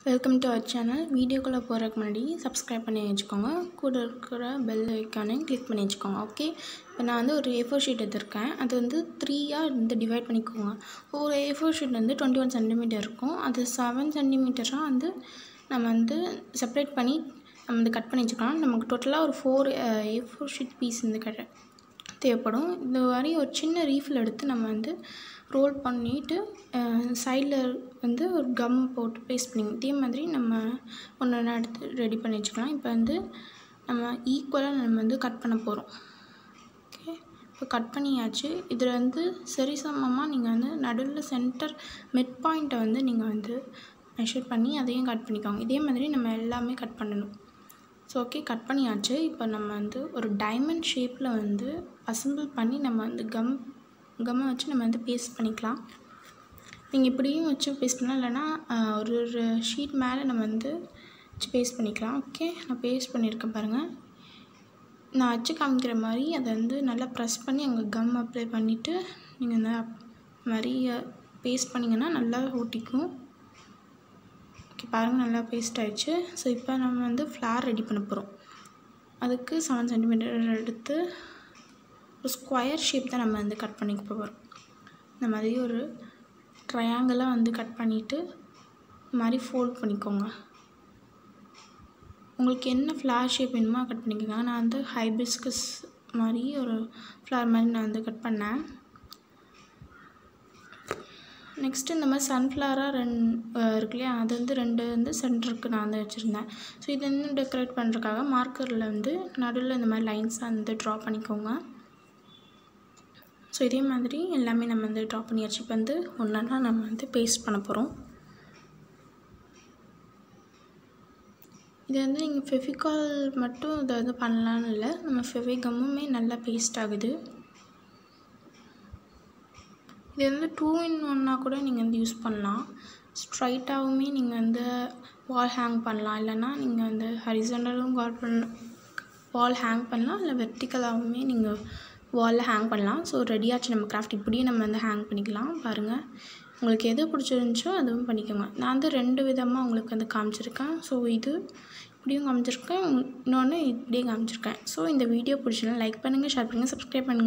welcome to our channel வீடியோக்குள்ளே போகிறதுக்கு முன்னாடி சப்ஸ்கிரைப் பண்ணி வச்சுக்கோங்க கூட இருக்கிற பெல் ஐக்கானையும் கிளிக் பண்ணி வச்சுக்கோங்க ஓகே இப்போ நான் வந்து ஒரு ஏ ஃபோர் ஷீட் எடுத்திருக்கேன் அது வந்து த்ரீயாக வந்து டிவைட் பண்ணிக்கோங்க ஒரு ஏ ஃபோர் ஷீட் வந்து டுவெண்ட்டி ஒன் சென்டிமீட்டர் இருக்கும் அது செவன் சென்டிமீட்டராக வந்து நம்ம வந்து செப்பரேட் பண்ணி நம்ம வந்து கட் பண்ணி வச்சுக்கலாம் நமக்கு டோட்டலாக ஒரு four A four sheet piece வந்து கட்ட தேவைப்படும் இந்த மாதிரி ஒரு சின்ன ரீஃபில் எடுத்து நம்ம வந்து ரோல் பண்ணிவிட்டு சைடில் வந்து ஒரு கம் போட்டு பேஸ்ட் பண்ணி இதே மாதிரி நம்ம ஒன்று ஒன்றா எடுத்து ரெடி பண்ணி வச்சுக்கலாம் இப்போ வந்து நம்ம ஈக்குவலாக நம்ம வந்து கட் பண்ண போகிறோம் ஓகே இப்போ கட் பண்ணியாச்சு இதில் வந்து சரிசமமாக நீங்கள் வந்து நடுவில் சென்டர் மிட் பாயிண்ட்டை வந்து நீங்கள் வந்து மெஷர் பண்ணி அதையும் கட் பண்ணிக்கோங்க இதே மாதிரி நம்ம எல்லாமே கட் பண்ணணும் ஸோ ஓகே கட் பண்ணியாச்சு இப்போ நம்ம வந்து ஒரு டைமண்ட் ஷேப்பில் வந்து அசம்பிள் பண்ணி நம்ம வந்து கம் கம்மை வச்சு நம்ம வந்து பேஸ்ட் பண்ணிக்கலாம் நீங்கள் இப்படியும் வச்சு பேஸ்ட் பண்ணலாம் இல்லைனா ஒரு ஒரு ஷீட் மேலே நம்ம வந்து வச்சு பேஸ்ட் பண்ணிக்கலாம் ஓகே நான் பேஸ்ட் பண்ணியிருக்கேன் பாருங்கள் நான் வச்சு காமிக்கிற மாதிரி அதை வந்து நல்லா ப்ரெஸ் பண்ணி அங்கே கம் அப்ளை பண்ணிவிட்டு நீங்கள் இந்த மாதிரி பேஸ்ட் பண்ணிங்கன்னா நல்லா ஒட்டிக்கும் ஓகே பாருங்கள் நல்லா பேஸ்ட் ஆகிடுச்சு ஸோ இப்போ நம்ம வந்து ஃப்ளார் ரெடி பண்ண போகிறோம் அதுக்கு செவன் சென்டிமீட்டர் எடுத்து ஒரு ஸ்கொயர் ஷேப் தான் நம்ம வந்து கட் பண்ணிக்க போகிறோம் இந்த மாதிரி ஒரு ட்ரையாங்கிளாக வந்து கட் பண்ணிவிட்டு இந்த மாதிரி ஃபோல்ட் பண்ணிக்கோங்க உங்களுக்கு என்ன ஃப்ளார் ஷேப் வேணுமோ கட் பண்ணிக்கோங்க நான் வந்து ஹைபிஸ்கஸ் மாதிரி ஒரு ஃப்ளார் மாதிரி நான் வந்து கட் பண்ணேன் நெக்ஸ்ட்டு இந்த மாதிரி சன்ஃப்ளவராக ரெண் இருக்கு இல்லையா அது வந்து ரெண்டு வந்து சென்டருக்கு நான் வந்து வச்சுருந்தேன் ஸோ இது இன்னும் டெக்கரேட் பண்ணுறதுக்காக மார்க்கரில் வந்து நடுவில் இந்த மாதிரி லைன்ஸாக வந்து ட்ரா பண்ணிக்கோங்க ஸோ இதே மாதிரி எல்லாமே நம்ம வந்து ட்ரா பண்ணியாச்சு இப்போ வந்து ஒன்றா நம்ம வந்து பேஸ்ட் பண்ண போகிறோம் இது வந்து நீங்கள் ஃபெவிகால் மட்டும் இதை வந்து பண்ணலான்னு இல்லை நம்ம ஃபெவிகம்முமே நல்லா பேஸ்ட் ஆகுது இது வந்து டூ இன் ஒன்னாக கூட நீங்கள் வந்து யூஸ் பண்ணலாம் ஸ்ட்ரைட்டாகவுமே நீங்கள் வந்து வால் ஹேங் பண்ணலாம் இல்லைனா நீங்கள் வந்து ஹரிசண்டலும் கால் பண்ண வால் ஹேங் பண்ணலாம் இல்லை வெர்டிக்கலாகவுமே நீங்கள் வாலில் ஹேங் பண்ணலாம் ஸோ ரெடியாச்சு நம்ம கிராஃப்ட் இப்படியும் நம்ம வந்து ஹேங் பண்ணிக்கலாம் பாருங்கள் உங்களுக்கு எது பிடிச்சிருந்துச்சோ அதுவும் பண்ணிக்கோங்க நான் வந்து ரெண்டு விதமாக உங்களுக்கு வந்து காமிச்சிருக்கேன் ஸோ இது இப்படியும் காமிச்சிருக்கேன் இன்னொன்று இப்படியும் காமிச்சிருக்கேன் ஸோ இந்த வீடியோ பிடிச்சிருந்தா லைக் பண்ணுங்கள் ஷேர் பண்ணுங்கள் சப்ஸ்கிரைப் பண்ணுங்கள்